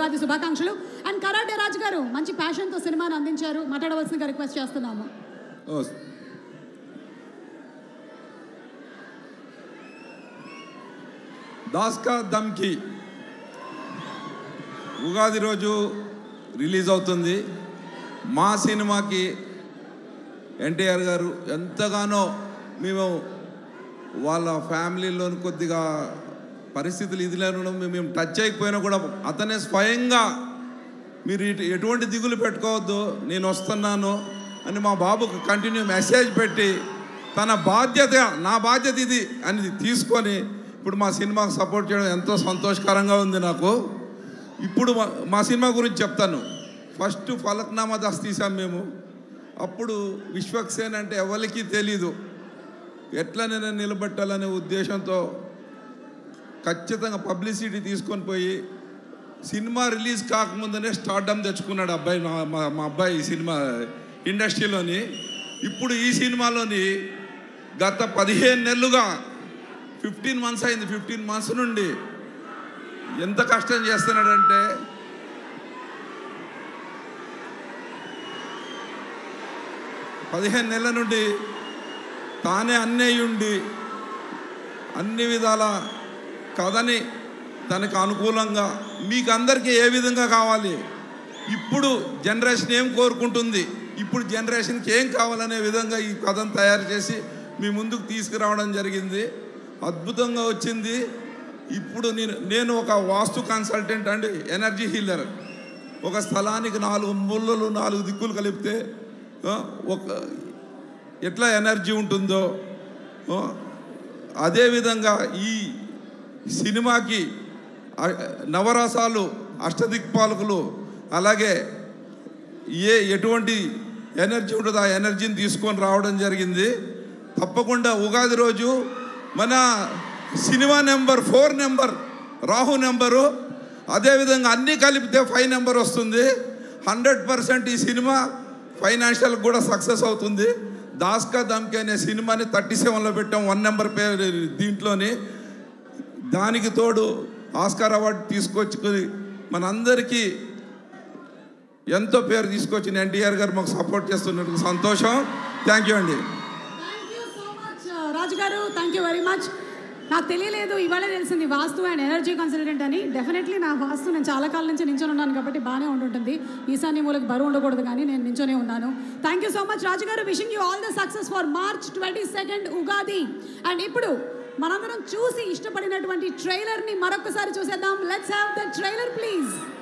ఉగాది శుభాకాంక్షలు and karate రాజు గారు మంచి ప్యాషన్తో సినిమాను అందించారు మాట్లాడవలసిందిగా రిక్వెస్ట్ చేస్తున్నాము ఓ, దాస్కా దమ్కి ఉగాది రోజు రిలీజ్ అవుతుంది మా సినిమాకి ఎన్టీఆర్ గారు ఎంతగానో మేము వాళ్ళ ఫ్యామిలీలోని కొద్దిగా పరిస్థితులు ఇది లేనడం మేము టచ్ అయిపోయినా కూడా అతనే స్వయంగా మీరు ఇటు ఎటువంటి దిగులు పెట్టుకోవద్దు నేను వస్తున్నాను అని మా బాబుకు కంటిన్యూ మెసేజ్ పెట్టి తన బాధ్యత నా బాధ్యత ఇది అని తీసుకొని ఇప్పుడు మా సినిమాకు సపోర్ట్ చేయడం ఎంతో సంతోషకరంగా ఉంది నాకు ఇప్పుడు మా- మా సినిమా గురించి చెప్తాను ఫస్ట్ ఫలక్నామా దాస్ తీసాం మేము అప్పుడు విశ్వక్సేన్ అంటే ఎవరికి తెలీదు ఎట్లా నేను నిలబెట్టాలనే ఉద్దేశంతో ఖచ్చితంగా పబ్లిసిటీ తీసుకొని పోయి సినిమా రిలీజ్ కాకముందనే స్టార్డమ్ తెచ్చుకున్నాడు అబ్బాయి మా మా- మా అబ్బాయి ఈ సినిమా ఇండస్ట్రీలోని ఇప్పుడు ఈ సినిమాలోని గత పదిహేను నెలలుగా ఫిఫ్టీన్ మంత్స్ అయింది ఫిఫ్టీన్ మంత్స్ నుండి ఎంత కష్టం చేస్తున్నాడంటే పదిహేను నెలల నుండి తానే అన్నయ్యుండి అన్ని విధాల కథని తనకు అనుకూలంగా మీకు అందరికీ ఏ విధంగా కావాలి ఇప్పుడు జనరేషన్ ఏం కోరుకుంటుంది ఇప్పుడు జనరేషన్కి ఏం కావాలనే విధంగా ఈ కథను తయారు చేసి మీ ముందుకు తీసుకురావడం జరిగింది అద్భుతంగా వచ్చింది ఇప్పుడు నేను నేను ఒక వాస్తు కన్సల్టెంట్ అండి ఎనర్జీ హీలర్ ఒక స్థలానికి నాలుగు ముళ్ళలు నాలుగు దిక్కులు కలిపితే ఆ, ఒక ఎట్లా ఎనర్జీ ఉంటుందో ఆ, అదేవిధంగా ఈ సినిమాకి అ- నవరసాలు అష్టదిక్పాలకులు అలాగే ఏ ఎటువంటి ఎనర్జీ ఉంటుందో ఆ ఎనర్జీని తీసుకొని రావడం జరిగింది తప్పకుండా ఉగాది రోజు మన cinema number four number Rahu number అదేవిధంగా అన్నీ కలిపితే ఫైవ్ నెంబర్ వస్తుంది హండ్రెడ్ పర్సెంట్ ఈ సినిమా ఫైనాన్షియల్ కూడా సక్సెస్ అవుతుంది దాస్కా దమ్కి అనే సినిమాని థర్టీ సెవెన్లో పెట్టాం వన్ నెంబర్ పేరు దీంట్లోని దానికి తోడు ఆస్కార్ అవార్డు తీసుకొచ్చుకొని మనందరికీ ఎంతో పేరు తీసుకొచ్చిన ఎన్టీఆర్ గారు మాకు సపోర్ట్ చేస్తున్నందుకు సంతోషం థ్యాంక్ యూ అండి thank you so much Raju గారు థ్యాంక్ యూ వెరీ మచ్ నాకు తెలియలేదు ఇవాళ తెలిసింది వాస్తు అండ్ ఎనర్జీ కన్సల్టెంట్ అని డెఫినెట్లీ నా వాస్తు నేను చాలా కాలం నుంచి నించొని ఉన్నాను కాబట్టి బాగానే ఉంటుంటుంది ఈశాన్య మూలకు బరువు ఉండకూడదు కానీ నేను నించొనే ఉన్నాను thank you so much Raju గారు wishing you all the success for March twenty second Ugadi and ఇప్పుడు మనందరం చూసి ఇష్టపడినటువంటి ట్రైలర్ని మరొకసారి చూసేద్దాం let's have the trailer please